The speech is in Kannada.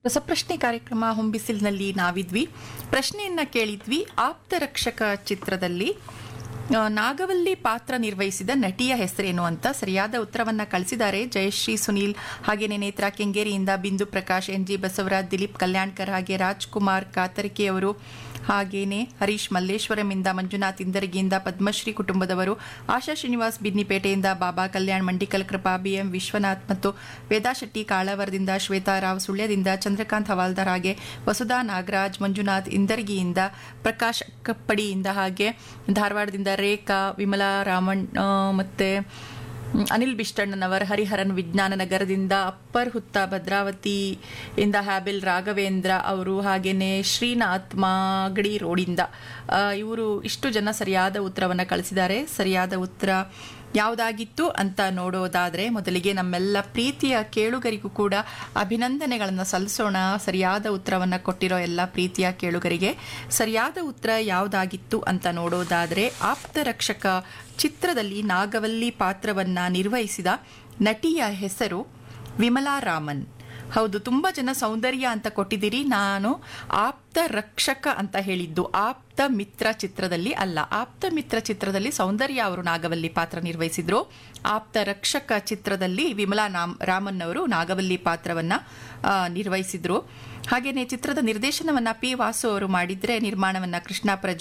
ರಸಪ್ರಶ್ನೆ ಕಾರ್ಯಕ್ರಮ ಹೊಂಬಿಸಿಲ್ನಲ್ಲಿ ನಾವಿದ್ವಿ ಪ್ರಶ್ನೆಯನ್ನ ಕೇಳಿದ್ವಿ ಆಪ್ತ ರಕ್ಷಕ ಚಿತ್ರದಲ್ಲಿ ಆ, ನಾಗವಲ್ಲಿ ಪಾತ್ರ ನಿರ್ವಹಿಸಿದ ನಟಿಯ ಹೆಸರೇನು ಅಂತ ಸರಿಯಾದ ಉತ್ತರವನ್ನ ಕಳಿಸಿದ್ದಾರೆ ಜಯಶ್ರೀ ಸುನೀಲ್ ಹಾಗೇನೆ ನೇತ್ರ ಕೆಂಗೇರಿಯಿಂದ ಬಿಂದು ಪ್ರಕಾಶ್ ಎನ್ ಜಿ ಬಸವರಾಜ್ ದಿಲೀಪ್ ಕಲ್ಯಾಣ್ಕರ್ ಹಾಗೆ ರಾಜ್ಕುಮಾರ್ ಕಾತರಿಕೆ ಅವರು ಹಾಗೇನೆ ಹರೀಶ್ ಮಲ್ಲೇಶ್ವರಂಯಿಂದ ಮಂಜುನಾಥ್ ಇಂದರ್ಗಿಯಿಂದ ಪದ್ಮಶ್ರೀ ಕುಟುಂಬದವರು ಆಶಾ ಶ್ರೀನಿವಾಸ್ ಬಿನ್ನಿಪೇಟೆಯಿಂದ ಬಾಬಾ ಕಲ್ಯಾಣ್ ಮಂಡಿಕಲ್ ಕೃಪಾ ಬಿಎಂ ವಿಶ್ವನಾಥ್ ಮತ್ತು ವೇದಾ ಶೆಟ್ಟಿ ಕಾಳವರದಿಂದ ಶ್ವೇತಾ ರಾವ್ ಸುಳ್ಯದಿಂದ ಚಂದ್ರಕಾಂತ್ ಹವಾಲ್ದಾರ್ ಹಾಗೆ ವಸುಧಾ ನಾಗರಾಜ್ ಮಂಜುನಾಥ್ ಇಂದರ್ಗಿಯಿಂದ ಪ್ರಕಾಶ್ ಕಪ್ಪಡಿಯಿಂದ ಹಾಗೆ ಧಾರವಾಡದಿಂದ ರೇಖಾ ವಿಮಲಾ ರಾಮಣ್ ಆ, ಮತ್ತೆ ಮ್, ಅನಿಲ್ ಬಿಷ್ಟಣ್ಣನವರ್ ಹರಿಹರನ್ ವಿಜ್ಞಾನ ನಗರದಿಂದ ಅಪ್ಪರ್ ಹುತ್ತ ಭದ್ರಾವತಿ ಇಂದ ಹ್ಯಾಬಿಲ್ ರಾಘವೇಂದ್ರ ಅವರು ಹಾಗೇನೆ ಶ್ರೀನಾಥ್ ಮಾಗಡಿ ರೋಡಿಂದ ಇವರು ಇಷ್ಟು ಜನ ಸರಿಯಾದ ಉತ್ತರವನ್ನು ಕಳಿಸಿದ್ದಾರೆ ಸರಿಯಾದ ಉತ್ತರ ಯಾವುದಾಗಿತ್ತು ಅಂತ ನೋಡೋದಾದ್ರೆ ಮೊದಲಿಗೆ ನಮ್ಮೆಲ್ಲ ಪ್ರೀತಿಯ ಕೇಳುಗರಿಗೂ ಕೂಡ ಅಭಿನಂದನೆಗಳನ್ನು ಸಲ್ಲಿಸೋಣ ಸರಿಯಾದ ಉತ್ತರವನ್ನು ಕೊಟ್ಟಿರೋ ಎಲ್ಲ ಪ್ರೀತಿಯ ಕೇಳುಗರಿಗೆ ಸರಿಯಾದ ಉತ್ತರ ಯಾವುದಾಗಿತ್ತು ಅಂತ ನೋಡೋದಾದ್ರೆ ಆಪ್ತ ರಕ್ಷಕ ಚಿತ್ರದಲ್ಲಿ ನಾಗವಲ್ಲಿ ಪಾತ್ರವನ್ನ ನಿರ್ವಹಿಸಿದ ನಟಿಯ ಹೆಸರು ವಿಮಲಾ ರಾಮನ್ ಹೌದು ತುಂಬಾ ಜನ ಸೌಂದರ್ಯ ಅಂತ ಕೊಟ್ಟಿದ್ದೀರಿ ನಾನು ಆಪ್ತ ರಕ್ಷಕ ಅಂತ ಹೇಳಿದ್ದು ಆಪ್ತ ಮಿತ್ರ ಚಿತ್ರದಲ್ಲಿ ಅಲ್ಲ ಆಪ್ತ ಮಿತ್ರ ಚಿತ್ರದಲ್ಲಿ ಸೌಂದರ್ಯ ಅವರು ನಾಗವಲ್ಲಿ ಪಾತ್ರ ನಿರ್ವಹಿಸಿದ್ರು ಆಪ್ತ ರಕ್ಷಕ ಚಿತ್ರದಲ್ಲಿ ವಿಮಲಾ ನಾಮ್ ರಾಮನ್ ಅವರು ನಾಗವಲ್ಲಿ ಪಾತ್ರವನ್ನ ಆ, ನಿರ್ವಹಿಸಿದ್ರು ಹಾಗೇನೆ ಚಿತ್ರದ ನಿರ್ದೇಶನವನ್ನ ಪಿ ವಾಸು ಅವರು ಮಾಡಿದ್ರೆ ನಿರ್ಮಾಣವನ್ನ ಕೃಷ್ಣ ಪ್ರಜ್ವಲ್